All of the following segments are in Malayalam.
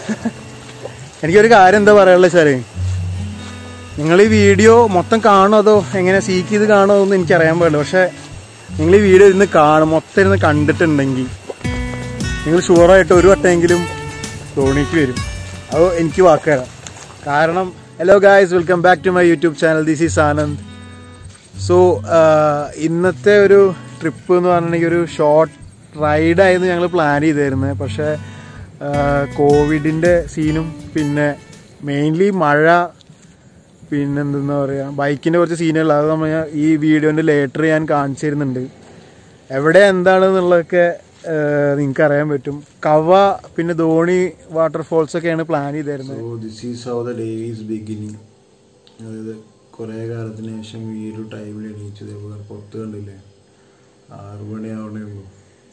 എനിക്കൊരു കാര്യം എന്താ പറയാനുള്ളത് വെച്ചാല് നിങ്ങൾ ഈ വീഡിയോ മൊത്തം കാണുമോ അതോ എങ്ങനെ സീക്ക് ചെയ്ത് കാണുമോ എന്ന് എനിക്ക് അറിയാൻ പാടില്ല പക്ഷെ നിങ്ങൾ ഈ വീഡിയോ ഇരുന്ന് കാണും മൊത്തം ഇരുന്ന് കണ്ടിട്ടുണ്ടെങ്കിൽ നിങ്ങൾ ഷുവറായിട്ട് ഒരു വട്ടമെങ്കിലും തോണിക്ക് വരും അത് എനിക്ക് വാക്കുതരാം കാരണം hello guys welcome back to my YouTube channel this is Anand so ഇന്നത്തെ ഒരു ട്രിപ്പ് എന്ന് പറഞ്ഞിട്ടുണ്ടെങ്കിൽ ഒരു ഷോർട്ട് റൈഡായിരുന്നു ഞങ്ങൾ പ്ലാൻ ചെയ്തിരുന്നത് പക്ഷേ കോവിഡിൻ്റെ സീനും പിന്നെ മെയിൻലി മഴ പിന്നെ എന്തെന്നാ പറയുക ബൈക്കിൻ്റെ കുറച്ച് സീനുകൾ അത് നമ്മൾ ഞാൻ ഈ വീഡിയോൻ്റെ ലേറ്റർ ഞാൻ കാണിച്ചു തരുന്നുണ്ട് എവിടെ എന്താണെന്നുള്ളതൊക്കെ നിങ്ങൾക്ക് അറിയാൻ പറ്റും കവ പിന്നെ ധോണി വാട്ടർഫോൾസ് ഒക്കെയാണ് പ്ലാൻ ചെയ്തിരുന്നത് so this is how the day is beginning അതായത് കുറേ കാലത്തിന് ശേഷം ഈ ഒരു ടൈമിൽ എണീച്ചത് പുറത്ത് കണ്ടില്ലേ ആറു മണി ആവണേ ഉള്ളൂ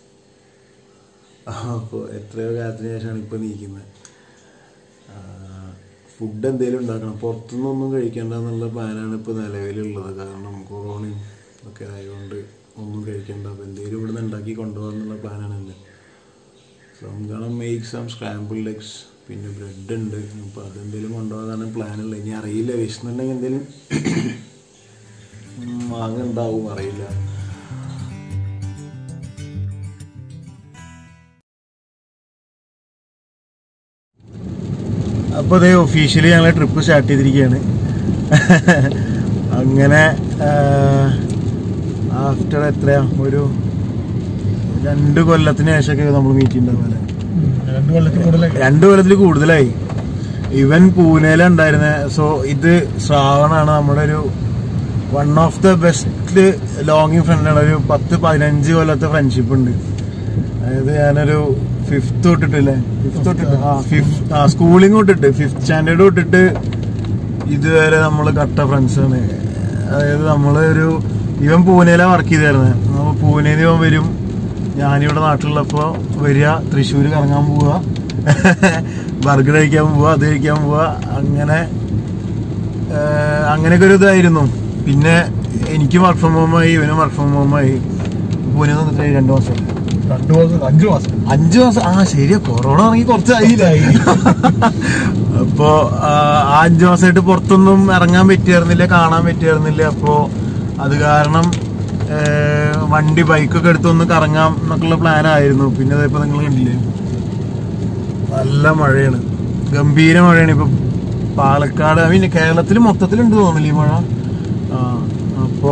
അപ്പോൾ എത്രയോ കാലത്തിന് ശേഷമാണ് ഇപ്പോൾ നീക്കുന്നത് ഫുഡ് എന്തെങ്കിലും ഉണ്ടാക്കണം പുറത്തുനിന്നൊന്നും കഴിക്കേണ്ട എന്നുള്ള പ്ലാനാണ് ഇപ്പോൾ നിലവിലുള്ളത് കാരണം കൊറോണയും ഒക്കെ ആയതുകൊണ്ട് ഒന്നും കഴിക്കേണ്ട അപ്പോൾ എന്തെങ്കിലും ഇവിടുന്ന് ഉണ്ടാക്കി കൊണ്ടുപോകാന്നുള്ള പ്ലാനാണ് എൻ്റെ സോ നമുക്ക് മേക്ക് സം സ്ക്രാമ്പിൾ ലെഗ്സ് പിന്നെ ബ്രെഡ് ഉണ്ട് അപ്പോൾ അതെന്തെങ്കിലും കൊണ്ടുപോകാനാണ് പ്ലാനുള്ളത് ഇനി അറിയില്ല വിശന്നുണ്ടെങ്കിൽ എന്തെങ്കിലും മാങ്ങ ഉണ്ടാവും അറിയില്ല അപ്പോൾ അതേ ഒഫീഷ്യലി ഞങ്ങൾ ട്രിപ്പ് സ്റ്റാർട്ട് ചെയ്തിരിക്കുകയാണ് അങ്ങനെ ആഫ്റ്റർ എത്രയാ ഒരു രണ്ട് കൊല്ലത്തിന് ശേഷമൊക്കെ നമ്മൾ മീറ്റ് ഉണ്ടാവുക രണ്ടു കൊല്ലത്തിൽ കൂടുതലായി രണ്ട് കൊല്ലത്തിൽ കൂടുതലായി ഇവൻ പൂനെയിലുണ്ടായിരുന്നത് സോ ഇത് ശ്രാവണാണ് നമ്മുടെ ഒരു വൺ ഓഫ് ദ ബെസ്റ്റ് ലോങ്ങിങ് ഫ്രണ്ടാണ് ഒരു പത്ത് പതിനഞ്ച് കൊല്ലത്തെ ഫ്രണ്ട്ഷിപ്പ് ഉണ്ട് അതായത് ഞാനൊരു ഫിഫ്ത്ത് തൊട്ടിട്ടില്ലേ ഫിഫ്ത്ത് തൊട്ടിട്ട് ആ ഫിഫ്ത്ത് ആ സ്കൂളിങ് തൊട്ടിട്ട് ഫിഫ്ത്ത് സ്റ്റാൻഡേർഡ് തൊട്ടിട്ട് ഇതുവരെ നമ്മൾ കട്ട ഫ്രണ്ട്സാണ് അതായത് നമ്മള് ഒരു ഇവൻ പൂനെയിലാണ് വർക്ക് ചെയ്തായിരുന്നത് അപ്പോൾ പൂനെയിൽ ഇവൻ വരും ഞാനിവിടെ നാട്ടിലുള്ളപ്പോൾ വരിക തൃശ്ശൂർ കറങ്ങാൻ പോവുക ബർഗർ കഴിക്കാൻ പോവുക അത് കഴിക്കാൻ പോവുക അങ്ങനെ ഏഹ്, അങ്ങനെയൊക്കെ ഒരു ഇതായിരുന്നു പിന്നെ എനിക്ക് വർക്ക് ഫ്രം ഹോമായി ഇവനും വർക്ക് ഫ്രം ഹോമായി പൂനെ വന്നിട്ട് രണ്ടു മാസം രണ്ടു മാസം അഞ്ചു മാസം അഞ്ചു മാസം ആ ശരിയാ കൊറോണ ഇറങ്ങി കുറച്ചായില്ല അപ്പോ ആ ആ അഞ്ചു മാസമായിട്ട് പുറത്തൊന്നും ഇറങ്ങാൻ പറ്റിയായിരുന്നില്ല കാണാൻ പറ്റിയായിരുന്നില്ല അപ്പോ അത് കാരണം ഏ, വണ്ടി ബൈക്കൊക്കെ എടുത്തൊന്ന് കറങ്ങാം എന്നൊക്കെയുള്ള പ്ലാൻ ആയിരുന്നു പിന്നെ അതിപ്പോ നിങ്ങൾ കണ്ടില്ലേ നല്ല മഴയാണ് ഗംഭീര മഴയാണ് ഇപ്പൊ പാലക്കാട് ഐ മീൻ കേരളത്തിൽ മൊത്തത്തിലുണ്ട് തോന്നില്ല ഈ മഴ ആ അപ്പോ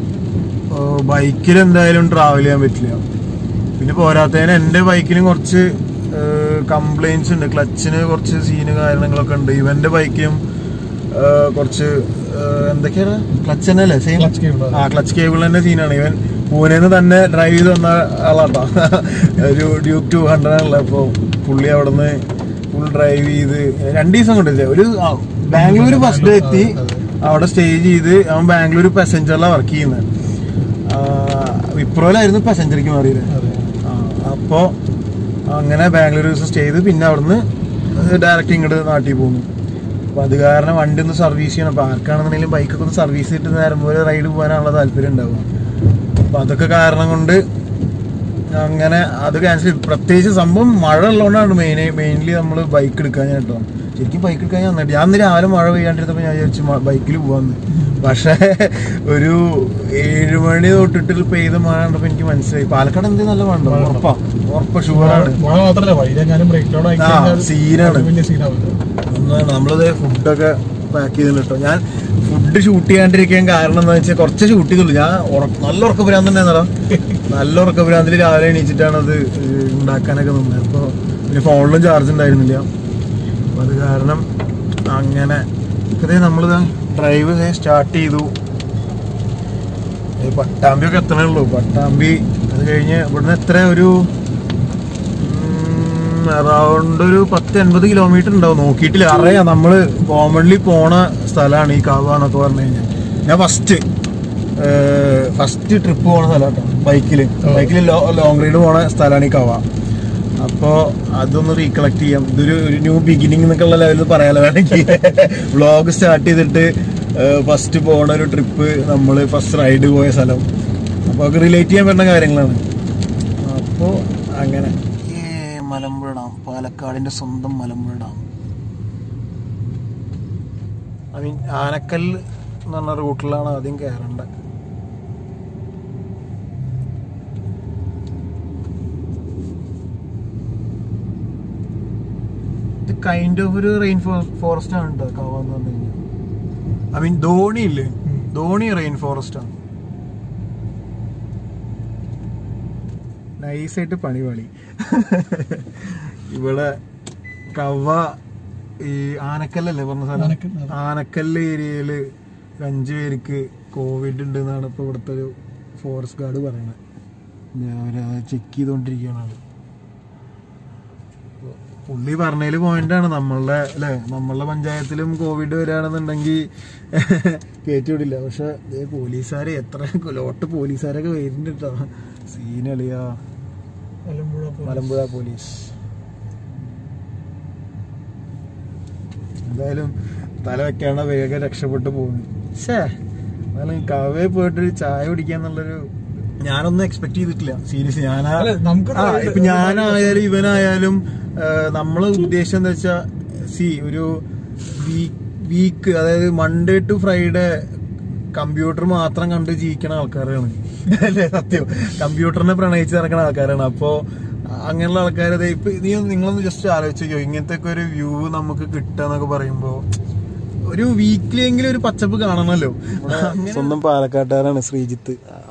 ബൈക്കിൽ എന്തായാലും ട്രാവൽ ചെയ്യാൻ പറ്റില്ല പിന്നെ പോരാത്തതിന് എൻ്റെ ബൈക്കിനും കുറച്ച് കംപ്ലൈൻസ് ഉണ്ട് ക്ലച്ചിന് കുറച്ച് സീന് കാരണങ്ങളൊക്കെ ഉണ്ട് ഇവന്റെ ബൈക്കിനും ഏഹ്, കുറച്ച് ഏഹ്, എന്തൊക്കെയാണ് ക്ലച്ച് തന്നെ അല്ലേ സെയിം Clutch cable, അതെ. ആ ക്ലച്ച് കേബിൾ തന്നെ സീനാണ് ഇവൻ പൂനെന്ന് തന്നെ ഡ്രൈവ് ചെയ്ത് വന്ന ആളാട്ടോ ഒരു ഡ്യൂക്ക് ടു ഹൺഡ്രഡ് ആണല്ലോ അപ്പോൾ പുള്ളി അവിടുന്ന് ഫുൾ ഡ്രൈവ് ചെയ്ത് രണ്ട് ദിവസം കൊണ്ടില്ലേ ഒരു ആ, ബാംഗ്ലൂർ ഫസ്റ്റ് ഡേ എത്തി അവിടെ സ്റ്റേ ചെയ്ത് അവൻ ബാംഗ്ലൂർ പാസഞ്ചറിലാണ് വർക്ക് ചെയ്യുന്നത് വിപ്രോയിലായിരുന്നു പാസഞ്ചറിക്ക് മാറിയത് ആ, അപ്പോ അങ്ങനെ ബാംഗ്ലൂർ ദിവസം സ്റ്റേ ചെയ്ത് പിന്നെ അവിടുന്ന് ഡയറക്റ്റ് ഇങ്ങോട്ട് നാട്ടിൽ പോകുന്നു അപ്പൊ അത് കാരണം വണ്ടി ഒന്ന് സർവീസ് ചെയ്യണം അപ്പൊ ആർക്കാണെന്നുണ്ടെങ്കിലും ബൈക്കൊക്കെ ഒന്ന് സർവീസ് ചെയ്തിട്ട് നേരം പോലെ റൈഡ് പോകാനുള്ള താല്പര്യം ഉണ്ടാവും അപ്പൊ അതൊക്കെ കാരണം കൊണ്ട് അങ്ങനെ അത് ക്യാൻസൽ ചെയ്തു പ്രത്യേകിച്ച് സംഭവം മഴ ഉള്ളതുകൊണ്ടാണ് മെയിൻ മെയിൻലി നമ്മൾ ബൈക്ക് എടുക്കാൻ കേട്ടോ ശരിക്കും ബൈക്ക് എടുക്കാൻ ഞാൻ നന്നായിട്ട് ഞാൻ ഇന്ന് രാവിലെ മഴ പെയ്യാണ്ടിരുന്നപ്പോൾ ഞാൻ വിചാരിച്ചു ബൈക്കിൽ പോവാന്ന് പക്ഷേ ഒരു ഏഴ് മണി തൊട്ടിട്ട് പെയ്ത മഴ കണ്ടപ്പോൾ എനിക്ക് മനസ്സിലായി പാലക്കാട് എന്ത് നല്ല മഴ ഉണ്ടോ ഉറപ്പാ ഉറപ്പാ ഷുവറാണ് മഴ മാത്രല്ല വൈകിട്ടെങ്ങാനും ബ്രേക്ക് ഡൗൺ ആയി ആ, കഴിഞ്ഞാൽ സീനാണ്. അത് വലിയ സീനാവില്ല ഒന്നാണ് നമ്മളിത് ഫുഡൊക്കെ പാക്ക് ചെയ്തിട്ടുണ്ട് കേട്ടോ ഞാൻ ഫുഡ് ഷൂട്ട് ചെയ്യാണ്ടിരിക്കാൻ കാരണം എന്താ വെച്ചാൽ കുറച്ച് ഷൂട്ട് ചെയ്തുള്ളൂ ഞാൻ ഉറക്ക- നല്ല ഉറക്ക ഭ്രാന്തണ്ടായിരുന്നല്ലോ നല്ല ഉറക്ക ഭ്രാന്തിൽ രാവിലെ എണീച്ചിട്ടാണ് അത് ഏഹ്, ഉണ്ടാക്കാനൊക്കെ നിന്നത് അപ്പോൾ പിന്നെ ഫോണിലും ചാർജ് ഉണ്ടായിരുന്നില്ല അപ്പൊ അത് കാരണം അങ്ങനെ ഇതേ നമ്മളിത് ഡ്രൈവ് സ്റ്റാർട്ട് ചെയ്തു ഈ പട്ടാമ്പി ഒക്കെ എത്തണേ ഉള്ളൂ പട്ടാമ്പി അത് കഴിഞ്ഞ് ഇവിടുന്ന് എത്ര ഒരു അറൗണ്ട് ഒരു പത്ത് എൺപത് കിലോമീറ്റർ ഉണ്ടാവും നോക്കിയിട്ടില്ല അറിയാം നമ്മള് കോമൺലി പോണ സ്ഥലമാണ് ഈ കാവ എന്നൊക്കെ പറഞ്ഞു കഴിഞ്ഞാൽ ഞാൻ ഫസ്റ്റ് ഫസ്റ്റ് ട്രിപ്പ് പോണ സ്ഥലം കേട്ടോ ബൈക്കിൽ ബൈക്കിൽ ലോങ് റൈഡ് പോണ സ്ഥലമാണ് ഈ കവ അപ്പോ അതൊന്ന് റീകളക്ട് ചെയ്യാം ഇതൊരു ഒരു ന്യൂ ബിഗിനിങ് എന്നൊക്കെ ഉള്ള ലെവലിൽ പറയാലോ വേണമെങ്കിൽ വ്ളോഗ് സ്റ്റാർട്ട് ചെയ്തിട്ട് ഫസ്റ്റ് പോണ ഒരു ട്രിപ്പ് നമ്മൾ ഫസ്റ്റ് റൈഡ് പോയ സ്ഥലം അപ്പോൾ അത് റിലേറ്റ് ചെയ്യാൻ പറ്റുന്ന കാര്യങ്ങളാണ് അപ്പോൾ അങ്ങനെ മലമ്പുഴ ഡാം പാലക്കാടിന്റെ സ്വന്തം Malampuzha dam I mean Anakkal എന്ന് പറഞ്ഞ റൂട്ടിലാണ് ആദ്യം കയറേണ്ടത് ഇത് കൈൻഡ് ഓഫ് ഒരു റെയിൻ ഫോറസ്റ്റ് ആണ് കേട്ടോ കവ എന്ന് പറഞ്ഞു കഴിഞ്ഞാൽ ഐ മീൻ ധോണി ഇല്ലേ ധോണി റെയിൻ ഫോറസ്റ്റ് ആണ് നൈസായിട്ട് പണി പണി ഇവിടെ കവ ഈ ആനക്കല്ലല്ലേ പറഞ്ഞ സ്ഥലം ആനക്കല്ല്, അതെ. ആനക്കല്ല് ഏരിയയില് ഒരു അഞ്ചു പേർക്ക് കോവിഡ് ഉണ്ട് എന്നാണ് ഇപ്പൊ ഇവിടുത്തെ ഒരു ഫോറസ്റ്റ് ഗാർഡ് പറയുന്നത് അവരത് ചെക്ക് ചെയ്തോണ്ടിരിക്കുകയാണ് ആള് പുള്ളി പറഞ്ഞതിൽ പോയിന്റാണ് നമ്മളുടെ അല്ലെ നമ്മളുടെ പഞ്ചായത്തിലും കോവിഡ് വരികയാണെന്നുണ്ടെങ്കിൽ കയറ്റിവിടില്ല പക്ഷെ ദേ പോലീസുകാര് എത്ര ലോട്ട് പോലീസുകാരൊക്കെ വരുന്നുണ്ട് കേട്ടോ സീനളിയാ മലമ്പുഴ പോ- മലമ്പുഴ പോലീസ് എന്തായാലും തല വെക്കാണ്ട വേഗം രക്ഷപ്പെട്ടു പോകുന്നു ഷേ എന്നാലും കവേ പോയിട്ടൊരു ചായ കുടിക്കാന്നുള്ളൊരു ഞാനൊന്നും എക്സ്പെക്ട് ചെയ്തിട്ടില്ല സീരിയസ് ഞാനാ അല്ല, നമുക്കൊരു ആ, ഇപ്പൊ ഞാനായാലും ഇവനായാലും ആ, നമ്മളെ ഉദ്ദേശം എന്താ വെച്ചാ സി ഒരു വീക്ക് അതായത് മൺഡേ ടു ഫ്രൈഡേ കമ്പ്യൂട്ടർ മാത്രം കണ്ട് ജീവിക്കണ ആൾക്കാരാണ് അല്ലേ സത്യം കമ്പ്യൂട്ടറിനെ പ്രണയിച്ച് നടക്കുന്ന ആൾക്കാരാണ് അപ്പോ അങ്ങനെയുള്ള ആൾക്കാർ ഇപ്പൊ നീ ഒന്ന് നിങ്ങളൊന്ന് ജസ്റ്റ് ആലോചിച്ചോ ഇങ്ങനത്തെ ഒക്കെ ഒരു വ്യൂ നമുക്ക് കിട്ടാന്നൊക്കെ പറയുമ്പോ ഒരു വീക്കിലി എങ്കിലും ഒരു പച്ചപ്പ് കാണണമല്ലോ സ്വന്തം പാലക്കാട്ടുകാരാണ് ശ്രീജിത്ത്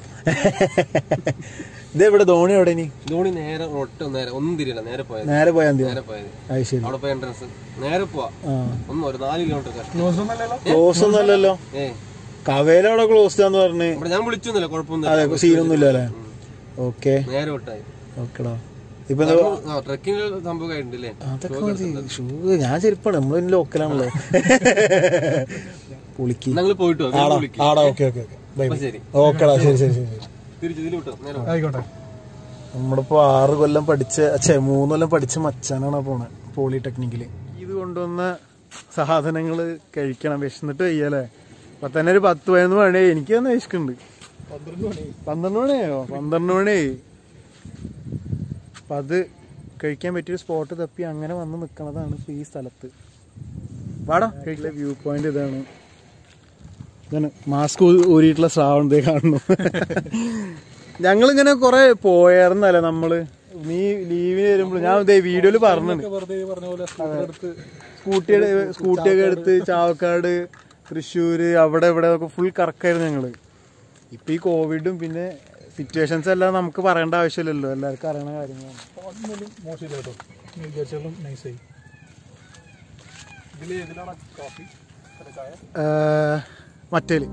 ഇതെവിടെ ധോണി എവിടെ ഇനി ധോണി നേരെ ഒട്ടും നേരെ ഒന്നും തിരിയല്ല നേരെ പോയത് നേരെ പോയാൽ മതിയോ നേരെ പോയത് അത് ശരി അവിടെ പോയ എൻട്രൻസ് നേരെ പോവാ ആ ഒന്നും ഒരു നാല് കിലോമീറ്റർ കഷ്ടം ക്ലോസ് ഒന്നല്ലല്ലോ ക്ലോസ് ഒന്നും അല്ലല്ലോ ഏ കവേലവിടെ ക്ലോസ് ആന്ന് പറഞ്ഞ് ഇവിടെ ഞാൻ വിളിച്ചൊന്നുമില്ല അതെ കുഴപ്പമൊന്നും സീനൊന്നും ഇല്ല അല്ലേ ഓക്കെ നേരെ വിട്ടായി ഓക്കെടാ ഇപ്പൊ എന്താ ആ ട്രക്കിംഗ് സംഭവം ആയിട്ടുണ്ട് അല്ലേ അതൊക്കെ മതി ഷൂ ഞാൻ ചെരുപ്പാണ് നമ്മൾ ലോക്കലാണല്ലോ പുളിക്ക് ഞങ്ങൾ പോയിട്ട് വാ, ആടാ വീണ്ടും വിളിക്ക്. ആടാ ഓക്കെ ഓക്കെ ഓക്കെ ബൈ അപ്പൊ ശരി ഓക്കെടാ ശരി ശരി ശരി ശരി തിരിച്ചു ഇതിൽ വിട്ടോ നേരെ വാ. ആയിക്കോട്ടെ നമ്മളിപ്പോ ആറ് കൊല്ലം പഠിച്ച ഛേ മൂന്ന് കൊല്ലം പഠിച്ച മച്ചാനാണ് പോണെ പോളിടെക്നിക്കില് ഇത് കൊണ്ടുവന്ന സാധനങ്ങള് കഴിക്കണം വിശന്നിട്ട് വയ്യല്ലേ അപ്പൊ തന്നെ ഒരു പത്ത് പതിനൊന്ന് മണി എനിക്ക് തന്നെ വിശക്കുന്നുണ്ട് പന്ത്രണ്ട് മണിയായോ പന്ത്രണ്ട് മണിയായി അപ്പൊ അത് കഴിക്കാൻ പറ്റിയൊരു സ്പോട്ട് തപ്പി അങ്ങനെ വന്ന് നിക്കണതാണ് ഇപ്പൊ ഈ സ്ഥലത്ത് വാടാ കഴിക്കില്ല വ്യൂ പോയിന്റ് ഇതാണ് ഇതാണ് മാസ്ക് ഊരിയിട്ടുള്ള ശ്രാവൺ ദേ കാണുന്നു ഞങ്ങളിങ്ങനെ കൊറേ പോയായിരുന്നല്ലേ നമ്മള് നീ ലീവിന് വരുമ്പോൾ ഞാൻ ഇതേ വീഡിയോയില് പറഞ്ഞു വെറുതെ ഈ പറഞ്ഞ പോലെ സ്കൂട്ടർ എടുത്ത് സ്കൂട്ടിയുടെ സ്കൂട്ടിയൊക്കെ എടുത്ത് ചാവക്കാട് തൃശ്ശൂര് അവിടെ ഇവിടെ ഒക്കെ ഫുൾ കറക്കായിരുന്നു ഞങ്ങള് ഇപ്പൊ ഈ കോവിഡും പിന്നെ സിറ്റുവേഷൻസ് എല്ലാം നമുക്ക് പറയേണ്ട ആവശ്യമില്ലല്ലോ എല്ലാവർക്കും അറിയണ കാര്യങ്ങളാണ് ഒന്നും മോശമില്ല കേട്ടോ നീ വിചാരിച്ചാലും നൈസായി ഇതിൽ ഏതിലാണ് കാപ്പി അല്ല ചായ ഏഹ്, മറ്റേല്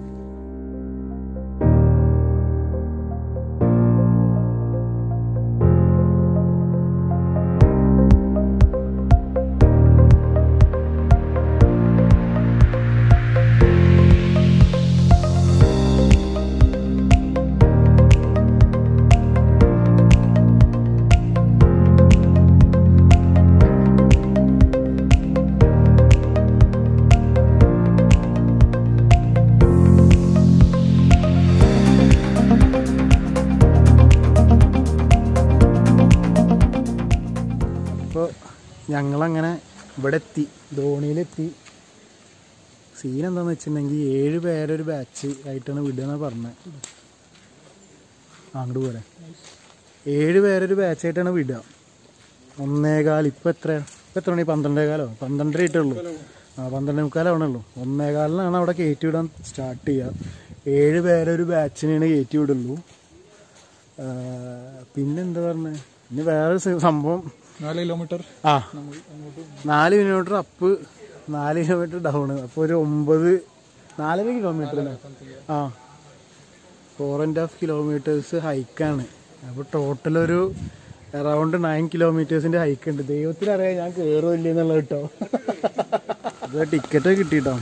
അപ്പോൾ ഞങ്ങളങ്ങനെ ഇവിടെ എത്തി ധോണിയിലെത്തി സീൻ എന്താന്ന് വെച്ചിട്ടുണ്ടെങ്കിൽ ഏഴ് പേരൊരു ബാച്ച് ആയിട്ടാണ് വിടുക പറഞ്ഞത് അങ്ങോട്ട് പോരെ ഏഴ് പേരൊരു ബാച്ച് ആയിട്ടാണ് വിടുക ഒന്നേകാൽ ഇപ്പം എത്ര ഇപ്പം എത്ര മണി പന്ത്രണ്ടേകാലോ പന്ത്രണ്ടര ആയിട്ടേ ഉള്ളൂ ആ പന്ത്രണ്ടേ മുക്കാലാവണുള്ളൂ ഒന്നേകാലിനാണ് അവിടെ കയറ്റി വിടാൻ സ്റ്റാർട്ട് ചെയ്യുക ഏഴ് പേരൊരു ബാച്ചിനെയാണ് കയറ്റി വിടുള്ളൂ ആ, പിന്നെന്താ പറഞ്ഞത് ഇനി വേറെ സംഭവം നാല് കിലോമീറ്റർ ആ നാല് കിലോമീറ്റർ അപ്പ് നാല് കിലോമീറ്റർ ഡൗൺ അപ്പോൾ ഒരു ഒമ്പത് നാലര കിലോമീറ്റർ ആ ഫോർ ആൻഡ് ഹാഫ് കിലോമീറ്റേഴ്സ് ഹൈക്കാണ് അപ്പോൾ ടോട്ടൽ ഒരു അറൗണ്ട് നയൻ കിലോമീറ്റേഴ്സിന്റെ ഹൈക്ക് ഉണ്ട് ദൈവത്തിനറിയാം ഞാൻ കയറുമില്ല എന്നുള്ളത് കേട്ടോ അത് ടിക്കറ്റ് കിട്ടിട്ടോ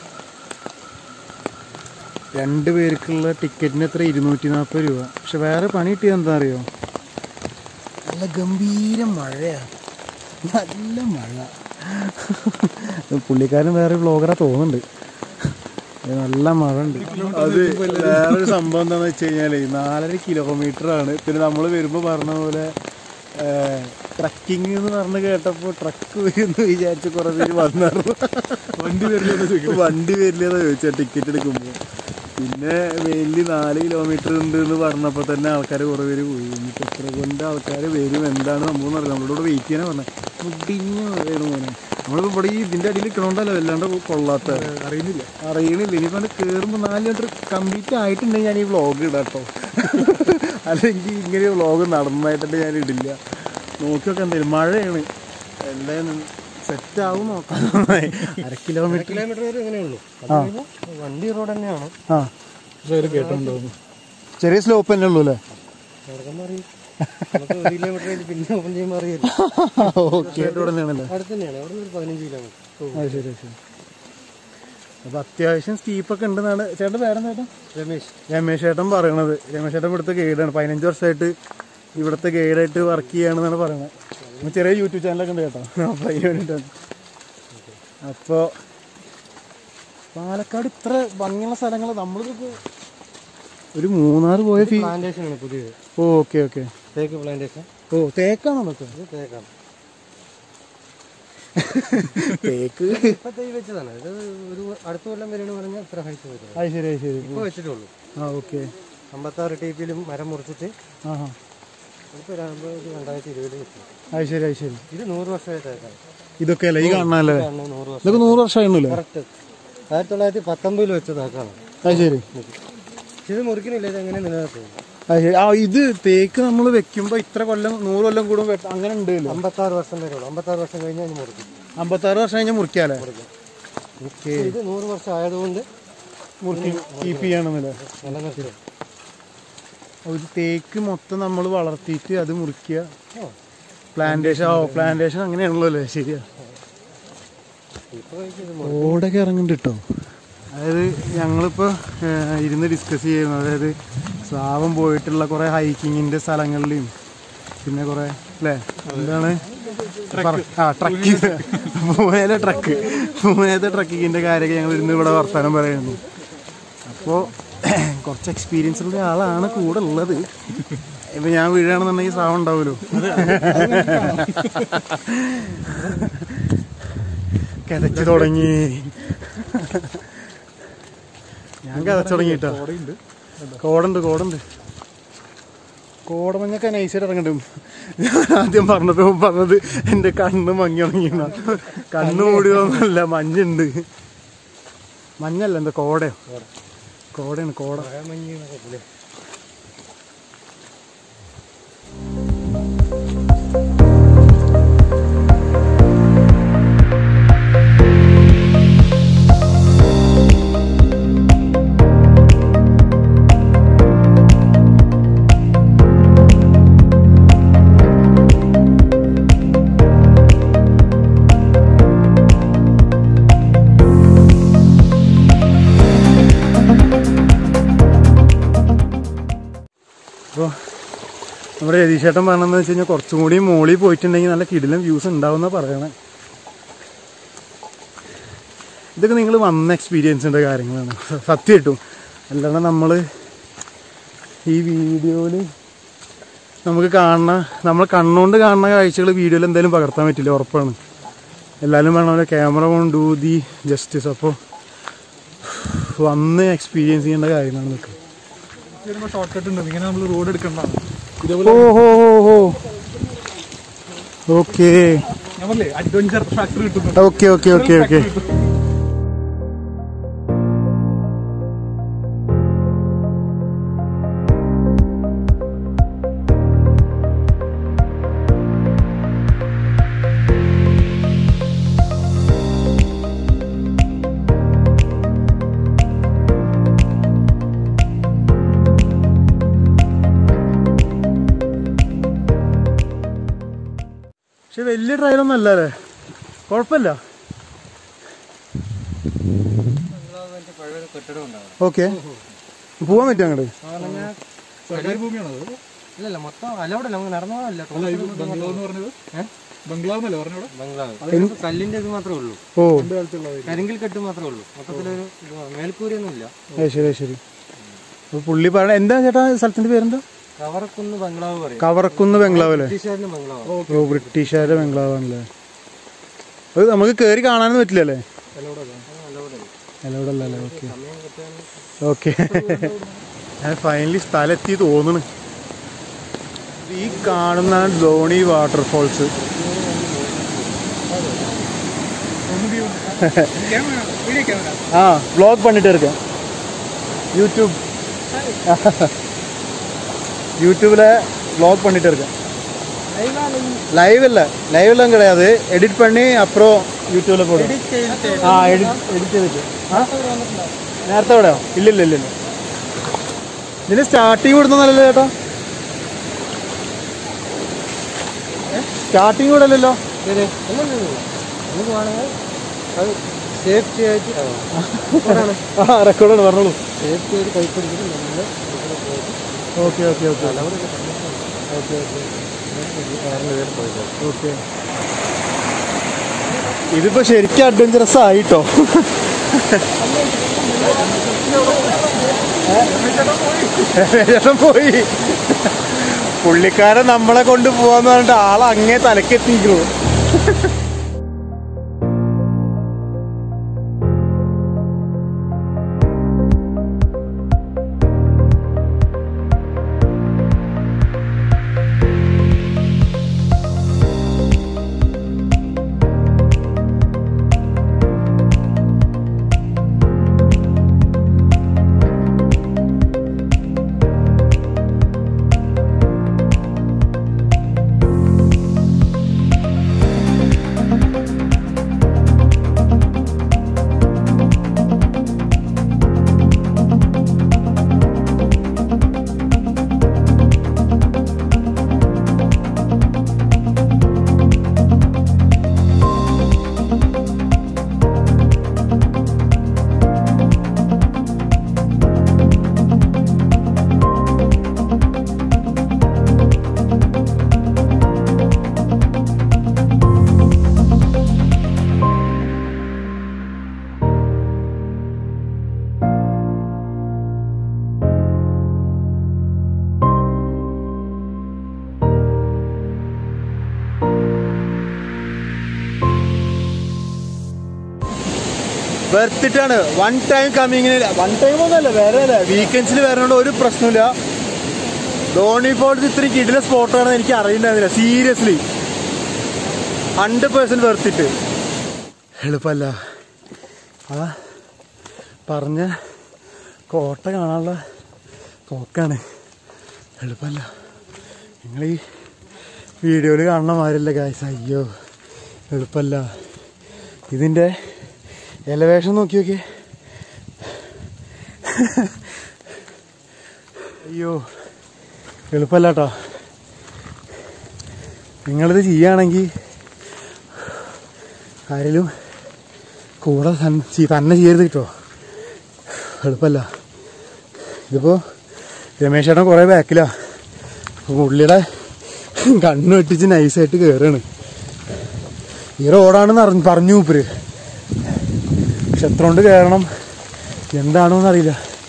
രണ്ട് പേർക്കുള്ള ടിക്കറ്റിന് എത്ര ഇരുന്നൂറ്റി നാൽപ്പത് രൂപ പക്ഷെ വേറെ പണി കിട്ടിയത് എന്താ അറിയോ നല്ല ഗംഭീര മഴയാ നല്ല മഴ പുള്ളിക്കാരൻ വേറെ വ്ളോഗറാ തോന്നുന്നുണ്ട് നല്ല മഴ ഉണ്ട് അത് വേറൊരു സംഭവം എന്താന്ന് വെച്ച് കഴിഞ്ഞാല് നാലര കിലോമീറ്റർ ആണ് പിന്നെ നമ്മൾ വരുമ്പോ പറഞ്ഞ പോലെ ട്രക്കിംഗ് എന്ന് പറഞ്ഞ് കേട്ടപ്പോൾ ട്രക്ക് വരുമെന്ന് വിചാരിച്ച് കുറെ പേര് വന്നായിരുന്നു വണ്ടി വരില്ലെന്ന് ചോദിക്കും വണ്ടി വരില്ലെന്ന് ചോദിച്ചാ ടിക്കറ്റ് എടുക്കുമ്പോൾ പിന്നെ വെയില് നാല് കിലോമീറ്റർ ഉണ്ട് എന്ന് പറഞ്ഞപ്പോൾ തന്നെ ആൾക്കാർ കുറേ പേര് പോയി ഇനിയിപ്പോൾ എത്ര കൊണ്ട് ആൾക്കാർ വരും എന്താണ് സംഭവം അറിയാം നമ്മളോട് വെയിറ്റ് ചെയ്യാനാ പറഞ്ഞത് മുടിഞ്ഞ മഴയാണ് മോനെ നമ്മളിപ്പോൾ ഇവിടെ ഈ ഇതിൻ്റെ അടിയിൽ നിൽക്കണോണ്ടല്ലോ വല്ലാണ്ട് കൊള്ളാത്ത അറിയുന്നില്ല അറിയണില്ല ഇനിയിപ്പോൾ അത് കയറുമ്പോൾ നാല് ലിറ്റർ കംപ്ലീറ്റ് ആയിട്ടുണ്ടെങ്കിൽ ഞാൻ ഈ വ്ളോഗ് ഇടാം കേട്ടോ അല്ലെങ്കിൽ ഇങ്ങനെ വ്ളോഗ് നടന്നതായിട്ടുണ്ട് ഞാൻ ഇടില്ല നോക്കിയൊക്കെ എന്തായാലും മഴയാണ് എന്തായാലും സെറ്റ് ആവും നോക്കാം അര കിലോമീറ്റർ കിലോമീറ്റർ വരെ ഇങ്ങനെ ഉള്ളൂ വണ്ടി റോഡ് തന്നെയാണ് ആ പക്ഷെ അവർ കേട്ടോണ്ടോന്നു ചെറിയ സ്ലോപ്പ് തന്നെ ഉള്ളൂ അല്ലേ നമുക്ക് ഒരു കിലോമീറ്റർ കഴിഞ്ഞ് പിന്നെ ഓപ്പൺ ചെയ്യുമ്പോൾ അറിയില്ല ഓക്കെ ഇവിടെ തന്നെയാണല്ലേ അടുത്ത് തന്നെയാണ് അവിടെ നിന്ന് ഒരു പതിനഞ്ച് കിലോമീറ്റർ അത് ശരി അത് ശരി അപ്പൊ അത്യാവശ്യം സ്റ്റീപ്പൊക്കെ ഉണ്ടെന്നാണ് ചേട്ടൻ പേരെന്താ ചേട്ടാ രമേശ് രമേശ് ചേട്ടൻ പറയണത് രമേശ് ചേട്ടൻ ഇവിടുത്തെ ഗൈഡാണ് പതിനഞ്ച് വർഷമായിട്ട് ഇവിടുത്തെ ഗൈഡായിട്ട് വർക്ക് ചെയ്യാണെന്നാണ് പറയണത് നമ്മൾ ചെറിയ യൂട്യൂബ് ചാനലൊക്കെ ഉണ്ട് കേട്ടോ അപ്പോൾ അതിന് വേണ്ടിയിട്ടാണ് അപ്പോൾ പാലക്കാട് ഇത്ര ഭംഗിയുള്ള സ്ഥലങ്ങൾ നമ്മളിതിപ്പോൾ ഒരു മൂന്നാർ പോയ ഫീ പ്ലാന്റേഷൻ ആണ് പുതിയത് ഓ ഓക്കെ ഓക്കെ തേക്ക് പ്ലാന്റേഷൻ ഓ തേക്കാണോ അതൊക്കെ ഇത് തേക്കാണ് തേക്ക് ഇപ്പൊ തൈ വെച്ചതാണ് ഇത് ഒരു അടുത്ത കൊല്ലം വരെയാണ് പറഞ്ഞാൽ ഇത്ര ഹൈറ്റ് വരുന്നത് അത് ശരി അത് ശരി ഇപ്പൊ വെച്ചിട്ടുള്ളൂ ആ ഓക്കെ അമ്പത്താറ് ടി പിയിലും മരം മുറിച്ചിട്ട് ആ ഹാ ഇപ്പൊ രണ്ടായിരത്തി ഇരുപതിൽ വെച്ചു അത് ശരി അത് ശരി ഇത് നൂറ് വർഷമായി തേക്കാണ് ഇതൊക്കെ അല്ലേ ഈ കാണാനല്ലേ ഇതാണ് നൂറ് വർഷം ഇതൊക്കെ നൂറ് വർഷമായിരുന്നല്ലേ കറക്റ്റ് ആയിരത്തി തൊള്ളായിരത്തി പത്തൊമ്പതിൽ വെച്ച തേക്കാണ് അത് ശരി പക്ഷെ ഇത് മുറിക്കണില്ല ഇത് എങ്ങനെ നിലനിർത്തുന്നത് അത് ശരി ആ ഇത് തേക്ക് നമ്മൾ വെക്കുമ്പോ ഇത്ര കൊല്ലം നൂറ് കൊല്ലം കൂടും വെട്ട- അങ്ങനെ ഉണ്ടല്ലോ അമ്പത്താറ് വർഷം വരെ ഉള്ളൂ അമ്പത്താറ് വർഷം കഴിഞ്ഞാൽ ഇത് മുറിക്കും അമ്പത്താറ് വർഷം കഴിഞ്ഞാൽ മുറിക്കാല്ലേ ഓക്കെ ഇത് നൂറ് വർഷം ആയതുകൊണ്ട് മുറിക്കി കീപ്പ് ചെയ്യണമെന്നല്ലേ നിലനിർത്തുക ഒരു തേക്ക് മൊത്തം നമ്മൾ വളർത്തിയിട്ട് അത് മുറിക്കുക പ്ലാന്റേഷൻ ഓ പ്ലാന്റേഷൻ അങ്ങനെയാണല്ലോ അല്ലേ ശരിയാ ഇപ്പൊ ഇത് ഓടൊക്കെ ഇറങ്ങുന്നുണ്ട് കേട്ടോ അതായത് ഞങ്ങളിപ്പോൾ ഇരുന്ന് ഡിസ്കസ് ചെയ്യുന്നു അതായത് സ്ലാവം പോയിട്ടുള്ള കുറേ ഹൈക്കിങ്ങിൻ്റെ സ്ഥലങ്ങളിലും പിന്നെ കുറേ അല്ലേ എന്താണ് പറ- ആ ട്രക്കിങ് പൂനയിലെ ട്രക്ക് പൂനയിലത്തെ ട്രക്കിങ്ങിൻ്റെ കാര്യമൊക്കെ ഞങ്ങൾ ഇരുന്ന് ഇവിടെ വർത്തമാനം പറയുന്നു അപ്പോൾ കുറച്ച് എക്സ്പീരിയൻസ് ഉള്ള ആളാണ് കൂടെ ഉള്ളത് ഇപ്പൊ ഞാൻ വീഴുകയാണെന്നുണ്ടെങ്കിൽ സ്രാവം ഉണ്ടാവുമല്ലോ കിതച്ച് തുടങ്ങി ഞാൻ കിതച്ച് തുടങ്ങിട്ടോ കോടുണ്ട് കോടുണ്ട് കോടമഞ്ഞൊക്കെ നൈസായിട്ട് ഇറങ്ങണ്ടും ഞാൻ ആദ്യം പറഞ്ഞപ്പോ ഇവൻ പറഞ്ഞത് എന്റെ കണ്ണ് മങ്ങി തുടങ്ങിയെന്ന കണ്ണ് മൂടിയൊന്നുമല്ല മഞ്ഞുണ്ട് മഞ്ഞല്ല എന്താ കോടയോ കോടയാണ് കോട മഞ്ഞ് എന്നൊക്കെ പോലെ. അപ്പോൾ നമ്മുടെ രതീഷേട്ടൻ പറഞ്ഞതെന്ന് വെച്ച് കഴിഞ്ഞാൽ കുറച്ചും കൂടി മോളിൽ പോയിട്ടുണ്ടെങ്കിൽ നല്ല കിടിലം വ്യൂസ് ഉണ്ടാവുന്ന പറയണേ ഇതൊക്കെ നിങ്ങൾ വന്ന എക്സ്പീരിയൻസിൻ്റെ കാര്യങ്ങളാണ് സത്യമായിട്ടും അല്ലാണ്ട് നമ്മൾ ഈ വീഡിയോയിൽ നമുക്ക് കാണുന്ന നമ്മൾ കണ്ണുകൊണ്ട് കാണുന്ന കാഴ്ചകൾ വീഡിയോയിൽ എന്തായാലും പകർത്താൻ പറ്റില്ല ഉറപ്പാണ് എല്ലാവരും വേണം ക്യാമറ കൊണ്ട് ഊതി ജസ്റ്റിസ് അപ്പോൾ വന്ന് എക്സ്പീരിയൻസ് ചെയ്യേണ്ട കാര്യങ്ങളാണ് ഇതൊക്കെ വരുമ്പോൾ ഷോർട്ട് കട്ട് ഉണ്ട് ഇങ്ങനെ നമ്മൾ റോഡ് എടുക്കണ്ടാണ് ഇതേപോലെ ഓ ഹോ ഹോ ഹോ ഓക്കെ ഞാൻ പറഞ്ഞില്ലേ അഡ്വഞ്ചർ ഫാക്ടർ കിട്ടുന്നുണ്ട് ഓക്കെ ഓക്കെ ഓക്കെ ഓക്കെ പക്ഷെ വലിയ ട്രയലൊന്നും അല്ല അല്ലേ കുഴപ്പമില്ല മറ്റേ പഴയ ഒരു കെട്ടിടം ഉണ്ടാവും ഓക്കെ പോവാൻ പറ്റും അങ്ങോട്ട് സർക്കാർ ഭൂമിയാണോ അത് ഇല്ലല്ല മൊത്തം അലവിടെ നമുക്ക് നടന്നതല്ല അല്ല ഇത് ബംഗ്ലാവ് എന്ന് പറഞ്ഞത് ബംഗ്ലാവ് എന്നല്ലേ പറഞ്ഞോടെ ബംഗ്ലാവ് അതിന് കല്ലിന്റെ ഇത് മാത്രമേ ഉള്ളൂ ഓ പണ്ട് കാലത്തുള്ളത് കരിങ്കൽ കെട്ട് മാത്രമേ ഉള്ളൂ മൊത്തത്തിലൊരു ഇത് മേൽക്കൂരയൊന്നും ഇല്ല അത് ശരി അത് ശരി അപ്പൊ പുള്ളി പറയണ എന്താ ചേട്ടാ സ്ഥലത്തിന്റെ പേരെന്താ കവറക്കുന്ന് ബംഗ്ലാവ് പറയും കവറക്കുന്ന് ബംഗ്ലാവ് അല്ലേ ബ്രിട്ടീഷുകാരുടെ ബംഗ്ലാവ് ഓ ബ്രിട്ടീഷുകാരുടെ ബംഗ്ലാവാണല്ലേ അത് നമുക്ക് കയറി കാണാനൊന്നും പറ്റില്ലല്ലേ അലോടല്ലേ ഓക്കെ ഓക്കെ ഞാൻ ഫൈനലി സ്ഥലത്തി തോന്നുന്നു ഈ കാണുന്നതാണ് ധോണി വാട്ടർഫോൾസ് വീഡിയോ ക്യാമറ ആ വ്ളോഗ് பண்ணிட்டு இருக்கேன் யூடியூப் யூடியூப்ல vlog பண்ணிட்டு இருக்கேன் லைவ் இல்ல லைவ் எல்லாம் கிடையாது எடிட் பண்ணி அப்புறம் யூடியூப்ல போடுவோம் ആ എഡിറ്റ് എഡിറ്റ് ചെയ്തിട്ട് ആ നേരത്തെ വിടെയോ ഇല്ല ഇല്ല ഇല്ല ഇല്ല ഇതിന് സ്റ്റാർട്ടിങ് വിടുന്നതല്ലല്ലോ ചേട്ടാ സ്റ്റാർട്ടിങ് വിടല്ലോ ശരി നമുക്ക് വേണമെങ്കിൽ അത് സേഫ്റ്റി ആയിട്ട് ആ റെക്കോർഡാണ് പറഞ്ഞോളൂ സേഫ്റ്റി ആയിട്ട് കൈപ്പിടിച്ചിട്ട് നമ്മൾ ഇവിടെ പോയിട്ട് okay okay okay okay okay okay ഇതിപ്പോ ശരിക്കും അഡ്വഞ്ചറസ് ആയിട്ടോ രമേശേട്ടൻ പോയി പുള്ളിക്കാരൻ നമ്മളെ കൊണ്ട് പോവാന്ന് പറഞ്ഞിട്ട് ആളെ അങ്ങേ തലക്കെത്തിക്കുന്നു വെർത്തിട്ടാണ് വൺ ടൈം കമ്മിങ്ങിന് വൺ ടൈം ഒന്നുമല്ല വേറെ അല്ല വീക്കെൻഡ്സിൽ വരണോണ്ട് ഒരു പ്രശ്നമില്ല ധോണി ഫോൾസ് ഇത്രയും കിടില സ്പോട്ടാണെന്ന് എനിക്ക് അറിയണ്ടായിരുന്നില്ല സീരിയസ്ലി ഹൺഡ്രഡ് പേഴ്സെന്റ് വെർത്തിട്ട് എളുപ്പമല്ല ആ പറഞ്ഞ കോട്ട കാണാനുള്ള പോക്കാണ് എളുപ്പമല്ല നിങ്ങൾ ഈ വീഡിയോയിൽ കാണുന്ന മാതിരില്ല ഗായ്സ് അയ്യോ എളുപ്പമല്ല ഇതിൻ്റെ എലവേഷൻ നോക്കി നോക്കിയേ അയ്യോ എളുപ്പമല്ല കേട്ടോ നിങ്ങളിത് ചെയ്യുകയാണെങ്കിൽ ആരെങ്കിലും കൂടെ തൻ- ചെയ്- തന്നെ ചെയ്യരുത് കേട്ടോ എളുപ്പമല്ല ഇതിപ്പോൾ രമേശ് ചേട്ടൻ കുറേ ബാക്കിലാ പുള്ളിയുടെ കണ്ണ് വെട്ടിച്ച് നൈസായിട്ട് കയറാണ് ഈ റോഡാണെന്ന് അറിഞ്ഞ് പറഞ്ഞു മൂപ്പര് പക്ഷെ എത്ര കൊണ്ട് കയറണം എന്താണോന്ന് അറിയില്ല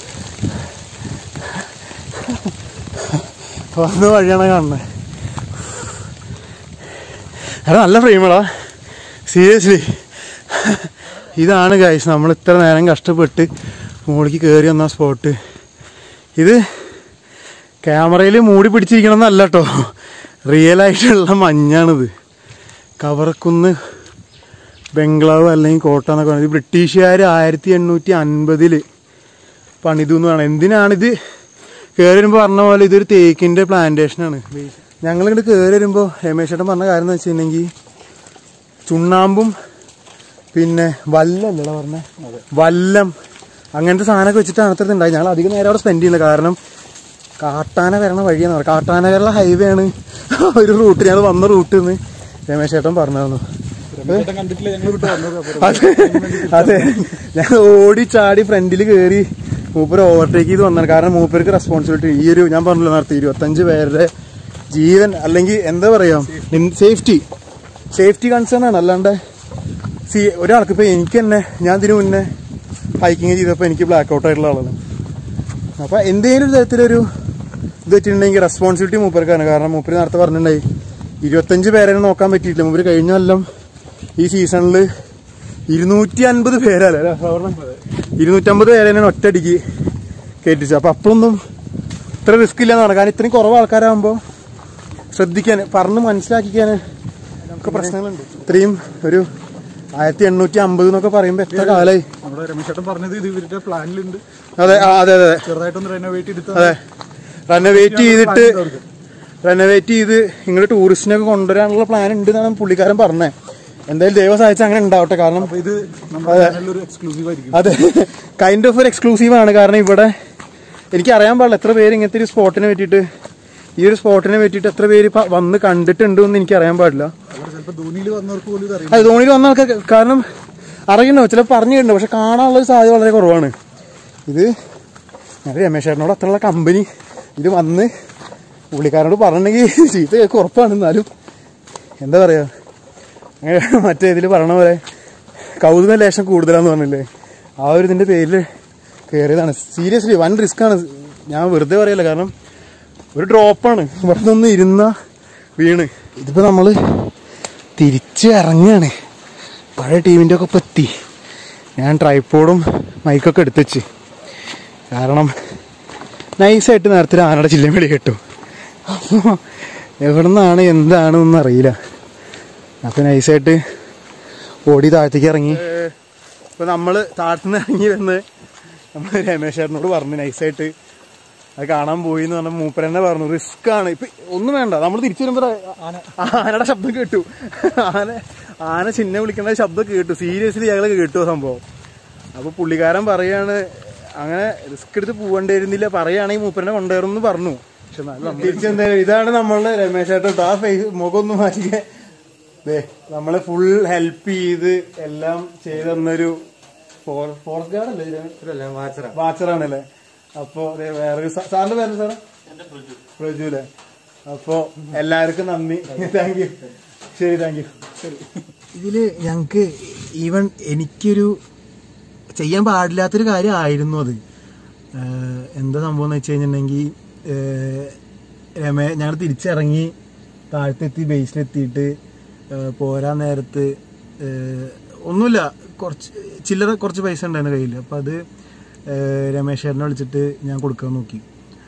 വന്ന വഴിയാണ് കാണുന്നത് എടാ നല്ല ഫ്രെയിമടാ സീരിയസ്ലി ഇതാണ് ഗൈസ് നമ്മൾ ഇത്ര നേരം കഷ്ടപ്പെട്ട് മുകളിലേക്ക് കയറി വന്ന സ്പോട്ട് ഇത് ക്യാമറയിൽ മൂടി പിടിച്ചിരിക്കണം എന്നല്ല കേട്ടോ റിയൽ ആയിട്ടുള്ള മഞ്ഞാണിത് കവറക്കുന്ന് ബംഗ്ലാവ് അല്ലെങ്കിൽ കോട്ട എന്നൊക്കെ പറയുന്നത് ബ്രിട്ടീഷുകാർ ആയിരത്തി എണ്ണൂറ്റി അൻപതില് പണിതു എന്ന് പറയണം എന്തിനാണിത് കയറി വരുമ്പോൾ പറഞ്ഞ പോലെ ഇതൊരു തേക്കിന്റെ പ്ലാന്റേഷനാണ് ഞങ്ങൾ ഇങ്ങോട്ട് കയറി വരുമ്പോൾ രമേശ് ചേട്ടൻ പറഞ്ഞ കാര്യം എന്ന് വെച്ചിട്ടുണ്ടെങ്കിൽ ചുണ്ണാമ്പും പിന്നെ വല്ലല്ലടാ പറഞ്ഞ വല്ലം അങ്ങനത്തെ സാധനമൊക്കെ വെച്ചിട്ടാണ് അത്ര ഉണ്ടായി ഞങ്ങൾ അധികം നേരം അവിടെ സ്പെൻഡ് ചെയ്യുന്നത് കാരണം കാട്ടാന വരണ വഴിയെന്ന് പറയാം കാട്ടാന കേരള ഹൈവേ ആണ് ഒരു റൂട്ട് ഞങ്ങൾ വന്ന റൂട്ടിൽ നിന്ന് രമേശ് ചേട്ടൻ പറഞ്ഞായിരുന്നു കണ്ടിട്ടില്ല ഞങ്ങൾ വിട്ട് വന്നത് അതെ അതെ ഞാൻ ഓടി ചാടി ഫ്രണ്ടിൽ കയറി മൂപ്പർ ഓവർടേക്ക് ചെയ്ത് വന്നാണ് കാരണം മൂപ്പർക്ക് റെസ്പോൺസിബിലിറ്റി ഈ ഒരു ഞാൻ പറഞ്ഞല്ലോ നേരത്തെ ഇരുപത്തഞ്ച് പേരുടെ ജീവൻ അല്ലെങ്കിൽ എന്താ പറയാ സേഫ്റ്റി സേഫ്റ്റി കൺസേൺ ആണ് അല്ലാണ്ട് സി ഒരാൾക്ക് ഇപ്പൊ എനിക്ക് തന്നെ ഞാൻ ഇതിനു മുന്നേ ഹൈക്കിങ് ചെയ്തപ്പോൾ എനിക്ക് ബ്ലാക്ക് ഔട്ട് ആയിട്ടുള്ള ആളാണ് അപ്പൊ എന്തെങ്കിലും ഒരു തരത്തിലൊരു ഇത് വെച്ചിട്ടുണ്ടെങ്കിൽ റെസ്പോൺസിബിലിറ്റി മൂപ്പർക്കാണ് കാരണം മൂപ്പര് നേരത്തെ പറഞ്ഞിട്ടുണ്ടായി ഇരുപത്തഞ്ച് പേരെ നോക്കാൻ പറ്റിയിട്ടില്ല മൂപ്പര് കഴിഞ്ഞ കൊല്ലം ഈ സീസണിൽ ഇരുന്നൂറ്റി അൻപത് പേരല്ലേ അല്ലേ സാധാരണ? ഇരുന്നൂറ്റമ്പത് പേരെ ഒറ്റയടിക്ക് കയറ്റിച്ചു അപ്പൊ അപ്പോഴൊന്നും ഇത്ര റിസ്ക് ഇല്ലെന്നാണ് കാരണം ഇത്രയും കുറവ് ആൾക്കാരാകുമ്പോൾ ശ്രദ്ധിക്കാൻ പറഞ്ഞ് മനസ്സിലാക്കിക്കാൻ ഒക്കെ പ്രശ്നങ്ങളുണ്ട് ഇത്രയും ഒരു ആയിരത്തി എണ്ണൂറ്റി അമ്പത് എന്നൊക്കെ പറയുമ്പോൾ എത്ര കാലമായി നമ്മുടെ രമേശ് ചേട്ടൻ പറഞ്ഞത് ഇത് ഇവരുടെ പ്ലാനിലുണ്ട് അതെ ആ, അതെ അതെ അതെ ചെറുതായിട്ടൊന്ന് റെനോവേറ്റ് ചെയ്തിട്ട് അതെ റെനോവേറ്റ് ചെയ്തിട്ട് റെനോവേറ്റ് ചെയ്ത് ഇങ്ങോട്ട് ടൂറിസ്റ്റിനൊക്കെ കൊണ്ടുവരാനുള്ള പ്ലാൻ ഉണ്ട് എന്നാണ് പുള്ളിക്കാരൻ പറഞ്ഞത് എന്തായാലും ദൈവം സഹായിച്ച അങ്ങനെ ഉണ്ടാവട്ടെ കാരണം അപ്പൊ ഇത് നമ്മുടെ ചാനലിൽ ഒരു എക്സ്ക്ലൂസീവ് ആയിരിക്കും അതെ കൈൻഡ് ഓഫ് ഒരു എക്സ്ക്ലൂസീവ് ആണ് കാരണം ഇവിടെ എനിക്ക് അറിയാൻ പാടില്ല എത്ര പേര് ഇങ്ങനത്തെ ഒരു സ്പോട്ടിനെ പറ്റിയിട്ട് ഈ ഒരു സ്പോട്ടിനെ പറ്റിയിട്ട് എത്ര പേര് ഇപ്പൊ വന്ന് കണ്ടിട്ടുണ്ട് എന്ന് എനിക്ക് അറിയാൻ പാടില്ല അവർ ചിലപ്പോൾ ധോനിയിൽ വന്നവർക്ക് പോലും ഇത് അറിയാം അത് ധോണിയിൽ വന്ന ആൾക്കാർ കാരണം അറിയണോ ചില പറഞ്ഞിട്ടുണ്ട് പക്ഷെ കാണാനുള്ള ഒരു സാധ്യത വളരെ കുറവാണ് ഇത് ഞാൻ രമേശ് ചേട്ടനോട് അത്രയുള്ള കമ്പനി ഇത് വന്ന് പുള്ളിക്കാരനോട് പറഞ്ഞിട്ടുണ്ടെങ്കിൽ ചീത്ത കേൾക്ക് ഉറപ്പാണ് എന്നാലും എന്താ പറയാ അങ്ങനെ മറ്റേ ഇതിൽ പറയണ പോലെ കൗതുക ലേശം കൂടുതലാന്ന് പറഞ്ഞില്ലേ ആ ഒരു ഇതിന്റെ പേരിൽ കയറിയതാണ് സീരിയസ്ലി വൻ റിസ്ക് ആണ് ഞാൻ വെറുതെ പറയല്ല കാരണം ഒരു ഡ്രോപ്പാണ് ഇവിടെ നിന്ന് ഇരുന്ന വീണ് ഇതിപ്പോ നമ്മള് തിരിച്ച് ഇറങ്ങുകയാണ് പഴയ ടീമിൻ്റെ ഒക്കെ ഒപ്പം എത്തി ഞാൻ ട്രൈപ്പോഡും മൈക്കൊക്കെ എടുത്ത് വെച്ച് കാരണം നൈസായിട്ട് നേരത്തെ ഒരു ആനയുടെ ചില്ലം വെളി കേട്ടു അപ്പോൾ എവിടെ നിന്നാണ് എന്താണ് ഒന്നും അറിയില്ല അപ്പോൾ നൈസായിട്ട് ഓടി താഴത്തേക്ക് ഇറങ്ങി ഇപ്പോൾ നമ്മൾ താഴത്തുനിന്ന് ഇറങ്ങി വന്ന് നമ്മൾ രമേശ് ചേട്ടനോട് പറഞ്ഞു നൈസായിട്ട് അത് കാണാൻ പോയി എന്ന് പറഞ്ഞ മൂപ്പർ തന്നെ പറഞ്ഞു റിസ്ക് ആണ് ഇപ്പൊ ഒന്നും വേണ്ട നമ്മൾ തിരിച്ചു വരുമ്പോ ആനയുടെ ശബ്ദം കേട്ടു ആന ആന ചിഹ്നം വിളിക്കേണ്ട ശബ്ദം കേട്ടു സീരിയസ്ലി ഞങ്ങൾ കേട്ടു ആ സംഭവം അപ്പൊ പുള്ളിക്കാരൻ പറയാണ് അങ്ങനെ റിസ്ക് എടുത്ത് പോകേണ്ടിയിരുന്നില്ല പറയുകയാണെങ്കിൽ മൂപ്പരനെ കൊണ്ടുവരുമെന്ന് പറഞ്ഞു പക്ഷെ തിരിച്ചെന്തായാലും ഇതാണ് നമ്മളുടെ രമേശ് ചേട്ടൻ ആ ഫേസ് മുഖം ഒന്ന് മാറ്റിക്കേ ദേ നമ്മളെ ഫുൾ ഹെൽപ്പ് ചെയ്ത് എല്ലാം ചെയ്ത് തന്നൊരു ഫോറസ്റ്റ് ഗാർഡ് അല്ലേ ഇത്? വാച്ചറാണല്ലേ അപ്പോ ദേ വേറൊരു സാ- സാറിന്റെ പേര് സാറേ പ്രജു അല്ലേ അപ്പോ എല്ലാവർക്കും നന്ദി താങ്ക് യു ശരി താങ്ക് യു ഇതില് ഞങ്ങക്ക് ഈവൻ എനിക്കൊരു ചെയ്യാൻ പാടില്ലാത്തൊരു കാര്യമായിരുന്നു അത് ഏഹ് എന്താ സംഭവം എന്ന് വെച്ച് കഴിഞ്ഞിട്ടുണ്ടെങ്കിൽ രമേ ഞങ്ങൾ തിരിച്ചിറങ്ങി താഴത്തെത്തി ബേസിലെത്തിയിട്ട് ഏഹ് പോരാൻ നേരത്ത് ഏഹ് ഒന്നുമില്ല കുറച്ച് ചില്ലറ കുറച്ച് പൈസ ഉണ്ടായിരുന്നു കയ്യിൽ അപ്പം അത് ഏഹ് രമേശ് ചേട്ടനെ വിളിച്ചിട്ട് ഞാൻ കൊടുക്കാൻ നോക്കി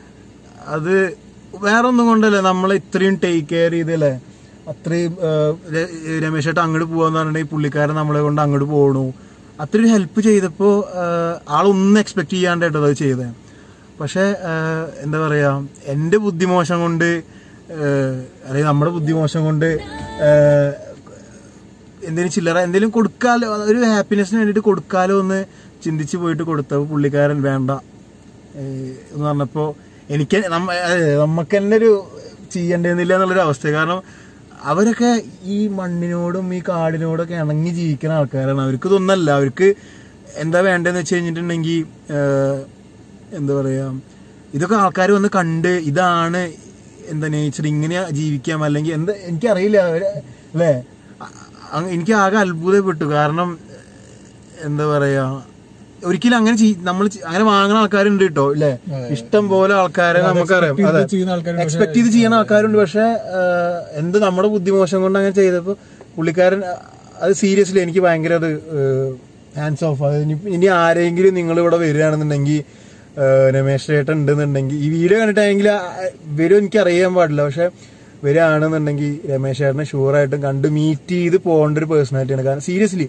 അത് വേറെ ഒന്നും കൊണ്ടല്ല നമ്മളെ ഇത്രയും ടേക്ക് കെയർ ചെയ്തല്ലേ അത്രയും ഏഹ്, ര- രമേശ് ചേട്ടൻ അങ്ങോട്ട് പോവാന്ന് പറഞ്ഞിട്ടുണ്ടെങ്കിൽ പുള്ളിക്കാരൻ നമ്മളെ കൊണ്ട് അങ്ങോട്ട് പോകണു അത്രയും ഹെൽപ്പ് ചെയ്തപ്പോൾ ആളൊന്നും എക്സ്പെക്ട് ചെയ്യാണ്ടായിട്ടോ അത് ചെയ്തത് പക്ഷെ ഏഹ്, എന്താ പറയാ എൻ്റെ ബുദ്ധിമോശം കൊണ്ട് ഏഹ്, അല്ലെങ്കിൽ നമ്മുടെ ബുദ്ധിമോശം കൊണ്ട് ഏഹ്, എന്തെങ്കിലും ചില്ലറ എന്തെങ്കിലും കൊടുക്കാലോ ഒരു ഹാപ്പിനെസ്സിന് വേണ്ടിയിട്ട് കൊടുക്കാലോ എന്ന് ചിന്തിച്ച് പോയിട്ട് കൊടുത്തപ്പോൾ പുള്ളിക്കാരൻ വേണ്ട ഏഹ് എന്ന് പറഞ്ഞപ്പോ എനിക്ക് നമ്മ ഏഹ് നമുക്ക് തന്നെ ഒരു ചെയ്യണ്ടേന്നില്ല എന്നുള്ളൊരു അവസ്ഥ കാരണം അവരൊക്കെ ഈ മണ്ണിനോടും ഈ കാടിനോടൊക്കെ ഇണങ്ങി ജീവിക്കുന്ന ആൾക്കാരാണ് അവർക്ക് ഇതൊന്നല്ല അവർക്ക് എന്താ വേണ്ടതെന്ന് വെച്ച് കഴിഞ്ഞിട്ടുണ്ടെങ്കിൽ ഏഹ് എന്താ പറയാ ഇതൊക്കെ ആൾക്കാർ വന്ന് കണ്ട് ഇതാണ് എന്താ നേച്ചർ ഇങ്ങനെ ജീവിക്കാം അല്ലെങ്കിൽ എന്താ എനിക്കറിയില്ല അവര് അല്ലേ അ- അ- എനിക്ക് ആകെ അത്ഭുതപ്പെട്ടു കാരണം എന്താ പറയാ ഒരിക്കലും അങ്ങനെ നമ്മൾ അങ്ങനെ വാങ്ങുന്ന ആൾക്കാരുണ്ട് കേട്ടോ ഇല്ലേ ഇഷ്ടം പോലെ ആൾക്കാരെ നമുക്കറിയാം അതെ ചെയ്യുന്ന ആൾക്കാരുണ്ട്. എക്സ്പെക്ട് ചെയ്ത് ചെയ്യുന്ന ആൾക്കാരുണ്ട് പക്ഷെ എന്ത് നമ്മുടെ ബുദ്ധിമോശം കൊണ്ട് അങ്ങനെ ചെയ്തപ്പോ പുള്ളിക്കാരൻ ആ, അത് സീരിയസ്ലി എനിക്ക് ഭയങ്കര അത് ഹാൻഡ്സ് ഓഫ് അത് ഇനി ഇനി ആരെങ്കിലും നിങ്ങൾ ഇവിടെ വരികയാണെന്നുണ്ടെങ്കിൽ രമേശ് ചേട്ടൻ ഉണ്ടെന്നുണ്ടെങ്കിൽ ഈ വീഡിയോ കണ്ടിട്ടാണെങ്കിൽ വരും എനിക്ക് അറിയാൻ പാടില്ല പക്ഷെ വരികയാണെന്നുണ്ടെങ്കിൽ രമേശ് ചേട്ടനെ ഷുവറായിട്ടും കണ്ട് മീറ്റ് ചെയ്ത് പോകേണ്ട ഒരു പേഴ്സണാലിറ്റിയാണ് കാരണം സീരിയസ്ലി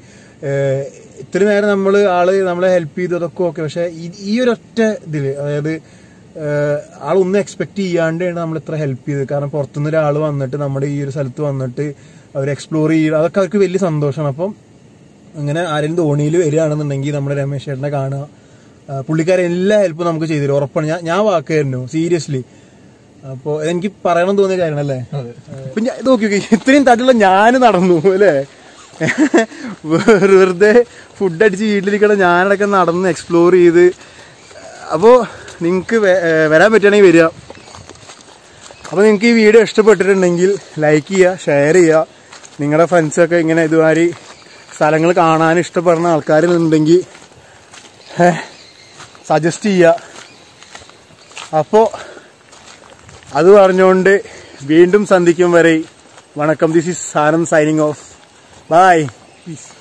ഇത്ര നേരം നമ്മൾ ആള് നമ്മളെ ഹെൽപ്പ് ചെയ്തു അതൊക്കെ ഓക്കെ പക്ഷെ ഈ- ഈ ഒരു ഒറ്റ ഇതില് അതായത് ഏഹ് ആളൊന്നും എക്സ്പെക്ട് ചെയ്യാണ്ടാണ് നമ്മൾ ഇത്ര ഹെൽപ്പ് ചെയ്തത് കാരണം പുറത്തുനിന്ന് ഒരാൾ വന്നിട്ട് നമ്മുടെ ഈ ഒരു സ്ഥലത്ത് വന്നിട്ട് അവർ എക്സ്പ്ലോർ ചെയ്യുക അതൊക്കെ അവർക്ക് വലിയ സന്തോഷമാണ് അപ്പം അങ്ങനെ ആരെങ്കിലും ധോണിയിൽ വരികയാണെന്നുണ്ടെങ്കിൽ നമ്മുടെ രമേശ് ചേട്ടനെ കാണുക ആ, പുള്ളിക്കാരൻ എല്ലാ ഹെൽപ്പും നമുക്ക് ചെയ്തു ഉറപ്പാണ് ഞാൻ ഞാൻ വാക്ക് തരുന്നു സീരിയസ്ലി അപ്പോൾ എനിക്ക് പറയണം തോന്നിയ കാര്യമല്ലേ ഇപ്പൊ ഞാൻ ഇത് നോക്കി നോക്കി ഇത്രയും തടിയുള്ള ഞാൻ നടന്നു അല്ലേ വെറുതെ ഫുഡ് അടിച്ച് വീട്ടിലിരിക്കണ ഞാനടക്കം നടന്ന് എക്സ്പ്ലോർ ചെയ്ത് അപ്പോൾ നിങ്ങൾക്ക് വരാൻ പറ്റുകയാണെങ്കിൽ വരിക അപ്പോൾ നിങ്ങൾക്ക് ഈ വീഡിയോ ഇഷ്ടപ്പെട്ടിട്ടുണ്ടെങ്കിൽ ലൈക്ക് ചെയ്യുക ഷെയർ ചെയ്യുക നിങ്ങളുടെ ഫ്രണ്ട്സൊക്കെ ഇങ്ങനെ ഇതുമാതിരി സ്ഥലങ്ങൾ കാണാൻ ഇഷ്ടപ്പെടുന്ന ആൾക്കാരുണ്ടെങ്കിൽ സജസ്റ്റ് ചെയ്യുക അപ്പോൾ അത് പറഞ്ഞുകൊണ്ട് വീണ്ടും സന്ധിക്കും വരെ വണക്കം this is Sanam signing off bye piece